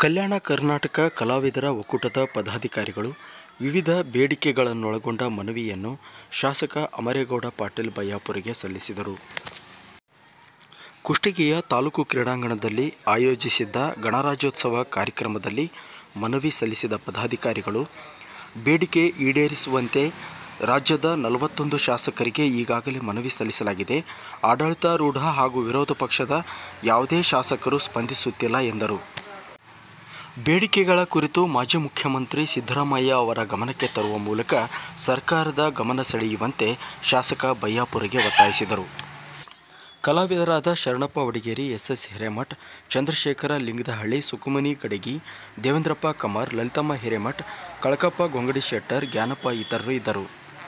ಕಲ್ಯಾಣ ಕರ್ನಾಟಕ ಕಲಾವಿದರ ಒಕ್ಕೂಟದ ಪದಾಧಿಕಾರಿಗಳು ವಿವಿಧ ಬೇಡಿಕೆಗಳನ್ನೊಳಗೊಂಡ ಮನವಿಯನ್ನು ಶಾಸಕ ಅಮರೇಗೌಡ ಪಾಟೀಲ್ ಬಯ್ಯಾಪುರಿಗೆ ಸಲ್ಲಿಸಿದರು ಕುಷ್ಟಗಿಯ ತಾಲೂಕು ಕ್ರೀಡಾಂಗಣದಲ್ಲಿ ಆಯೋಜಿಸಿದ್ದ ಗಣರಾಜ್ಯೋತ್ಸವ ಕಾರ್ಯಕ್ರಮದಲ್ಲಿ ಮನವಿ ಸಲ್ಲಿಸಿದ ಪದಾಧಿಕಾರಿಗಳು ಬೇಡಿಕೆ ಈಡೇರಿಸುವಂತೆ ರಾಜ್ಯದ ನಲವತ್ತೊಂದು ಶಾಸಕರಿಗೆ ಈಗಾಗಲೇ ಮನವಿ ಸಲ್ಲಿಸಲಾಗಿದೆ ಆಡಳಿತಾರೂಢ ಹಾಗೂ ವಿರೋಧ ಪಕ್ಷದ ಯಾವುದೇ ಶಾಸಕರು ಸ್ಪಂದಿಸುತ್ತಿಲ್ಲ ಎಂದರು ಬೇಡಿಕೆಗಳ ಕುರಿತು ಮಾಜಿ ಮುಖ್ಯಮಂತ್ರಿ ಸಿದ್ದರಾಮಯ್ಯ ಅವರ ಗಮನಕ್ಕೆ ತರುವ ಮೂಲಕ ಸರ್ಕಾರದ ಗಮನ ಸೆಳೆಯುವಂತೆ ಶಾಸಕ ಬಯ್ಯಾಪುರಿಗೆ ಒತ್ತಾಯಿಸಿದರು ಕಲಾವಿದರಾದ ಶರಣಪ್ಪ ವಡಿಗೇರಿ ಎಸ್ ಎಸ್ ಹಿರೇಮಠ್ ಚಂದ್ರಶೇಖರ ಲಿಂಗದಹಳ್ಳಿ ಸುಕುಮನಿ ಗಡಗಿ ದೇವೇಂದ್ರಪ್ಪ ಕಮಾರ್ ಲಲಿತಮ್ಮ ಹಿರೇಮಠ್ ಕಳಕಪ್ಪ ಗೊಂಗಡಿ ಶೆಟ್ಟರ್ ಜ್ಞಾನಪ್ಪ ಇತರರು ಇದ್ದರು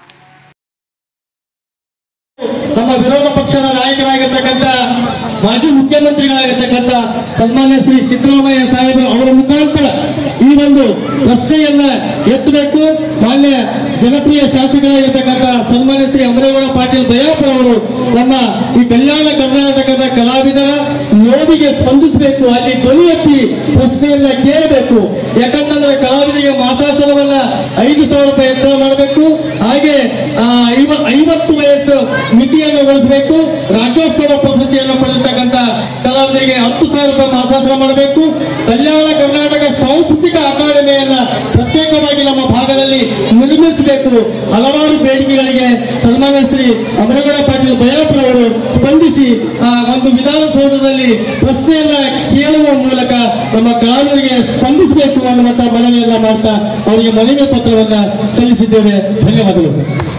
ನಮ್ಮ ವಿರೋಧ ಪಕ್ಷದ ನಾಯಕರಾಗಿರ್ತಕ್ಕಂಥ ಮಾಜಿ ಮುಖ್ಯಮಂತ್ರಿಗಳಾಗಿರ್ತಕ್ಕಂಥ ಸನ್ಮಾನ್ಯ ಶ್ರೀ ಸಿದ್ದರಾಮಯ್ಯ ಸಾಹೇಬರು ಅವರ ಮುಖಾಂತರ ಈ ಒಂದು ಪ್ರಶ್ನೆಯನ್ನ ಎತ್ತಬೇಕು ಮಾನ್ಯ ಜನಪ್ರಿಯ ಶಾಸಕರಾಗಿರ್ತಕ್ಕಂಥ ಸನ್ಮಾನ್ಯ ಶ್ರೀ ಅಮರೇಗೌಡ ಪಾಟೀಲ್ ಬಯ್ಯಾಪುರ ಅವರು ನಮ್ಮ ಈ ಕಲ್ಯಾಣ ಕರ್ನಾಟಕದ ಕಲಾವಿದರ ನೋವಿಗೆ ಸ್ಪಂದಿಸಬೇಕು ಅಲ್ಲಿ ಧ್ವನಿ ಎತ್ತಿ ಪ್ರಶ್ನೆಯನ್ನ ಕೇಳಬೇಕು ಯಾಕಂತಂದ್ರೆ ಕಲಾವಿದರಿಗೆ ಮಾಸಾಸನವನ್ನ ಐದು ಸಾವಿರ ರೂಪಾಯಿ ಹೆಚ್ಚಳ ಮಾಡಬೇಕು ಹಾಗೆ ಆ, ಐವ- ಐವತ್ತು ವಯಸ್ಸು ಮಿತಿಯನ್ನು ಉಳಿಸಬೇಕು ರಾಜ್ಯೋತ್ಸವ ಪ್ರಶಸ್ತಿಯನ್ನು ಪಡೆದಿರ್ತಕ್ಕಂಥ ಕಲಾವಿದರಿಗೆ ಹತ್ತು ಸಾವಿರ ರೂಪಾಯಿ ಮಾಸಾಸನ ಮಾಡಬೇಕು ಕಲ್ಯಾಣ ಕರ್ನಾಟಕ ಸಾಂಸ್ಕೃತಿಕ ಅಕಾಡೆಮಿಯನ್ನ ಪ್ರತ್ಯೇಕವಾಗಿ ನಮ್ಮ ಭಾಗದಲ್ಲಿ ನಿರ್ಮಿಸಬೇಕು ಹಲವಾರು ಬೇಡಿಕೆಗಳಿಗೆ ಸನ್ಮಾನ್ಯ ಶ್ರೀ ಅಮರಗೌಡ ಪಾಟೀಲ್ ಬಯಾಪುರ ಅವರು ಸ್ಪಂದಿಸಿ ಆ ಒಂದು ವಿಧಾನಸೌಧದಲ್ಲಿ ಪ್ರಶ್ನೆಯನ್ನ ಕೇಳುವ ಮೂಲಕ ನಮ್ಮ ಕಲಾವಿದರಿಗೆ ಸ್ಪಂದಿಸಬೇಕು ಅನ್ನುವಂತ ಮನವಿಯನ್ನ ಮಾಡ್ತಾ ಅವರಿಗೆ ಮನವಿ ಪತ್ರವನ್ನ ಸಲ್ಲಿಸಿದ್ದೇವೆ ಧನ್ಯವಾದಗಳು